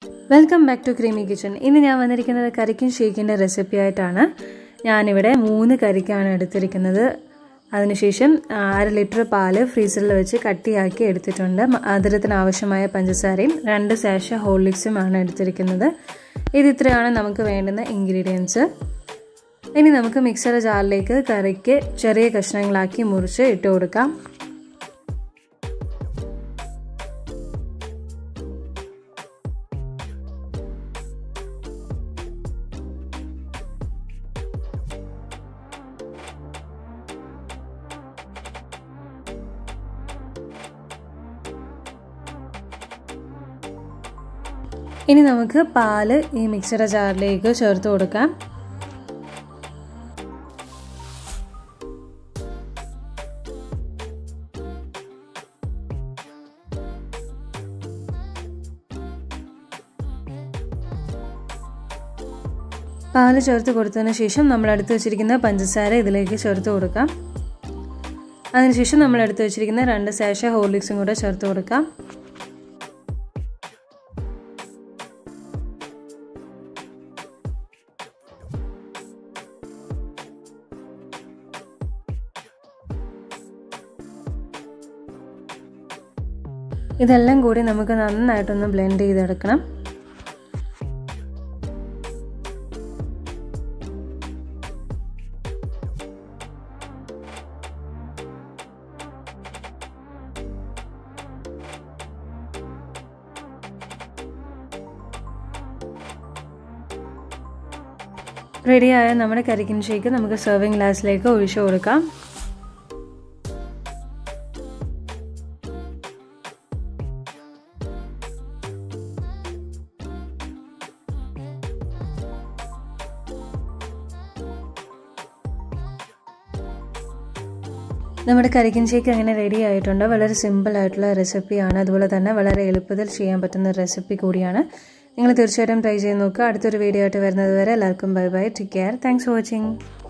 welcome back to creamy kitchen ഇന്ന് ഞാൻ വന്നിരിക്കുന്നത് കരിക്കും ഷേക്കിൻ്റെ റെസിപ്പി ആയിട്ടാണ് ഞാനിവിടെ മൂന്ന് കരിക്കാണ് എടുത്തിരിക്കുന്നത് അതിനുശേഷം അര ലിറ്റർ പാല് ഫ്രീസറിൽ വെച്ച് കട്ടിയാക്കി എടുത്തിട്ടുണ്ട് മധുരത്തിന് ആവശ്യമായ പഞ്ചസാരയും രണ്ട് സാഷ ഹോർലിക്സുമാണ് എടുത്തിരിക്കുന്നത് ഇത് ഇത്രയാണ് നമുക്ക് വേണ്ടുന്ന ഇൻഗ്രീഡിയൻസ് ഇനി നമുക്ക് മിക്സർ ജാറിലേക്ക് കറിക്ക് ചെറിയ കഷ്ണങ്ങളാക്കി മുറിച്ച് ഇട്ട് കൊടുക്കാം ഇനി നമുക്ക് പാല് ഈ മിക്സറുടെ ജാറിലേക്ക് ചേർത്ത് കൊടുക്കാം പാല് ചേർത്ത് കൊടുത്തതിന് ശേഷം നമ്മൾ എടുത്ത് വെച്ചിരിക്കുന്ന പഞ്ചസാര ഇതിലേക്ക് ചേർത്ത് കൊടുക്കാം അതിനുശേഷം നമ്മൾ എടുത്ത് വെച്ചിരിക്കുന്ന രണ്ട് സാഷ ഹോർലിക്സും കൂടെ ചേർത്ത് കൊടുക്കാം ഇതെല്ലാം കൂടി നമുക്ക് നന്നായിട്ടൊന്ന് ബ്ലെൻഡ് ചെയ്തെടുക്കണം റെഡിയായ നമ്മുടെ കരിക്കിൻ ഷേക്ക് നമുക്ക് സെർവിങ് ഗ്ലാസ്സിലേക്ക് ഒഴിച്ചു കൊടുക്കാം നമ്മുടെ കരിക്കിൻ ഷേക്ക് അങ്ങനെ റെഡി ആയിട്ടുണ്ട് വളരെ സിമ്പിൾ ആയിട്ടുള്ള റെസിപ്പിയാണ് അതുപോലെ തന്നെ വളരെ എളുപ്പത്തിൽ ചെയ്യാൻ പറ്റുന്ന റെസിപ്പി കൂടിയാണ് നിങ്ങൾ തീർച്ചയായിട്ടും ട്രൈ ചെയ്ത് നോക്കുക അടുത്തൊരു വീഡിയോ ആയിട്ട് വരുന്നത് വരെ എല്ലാവർക്കും bye bye take care thanks for watching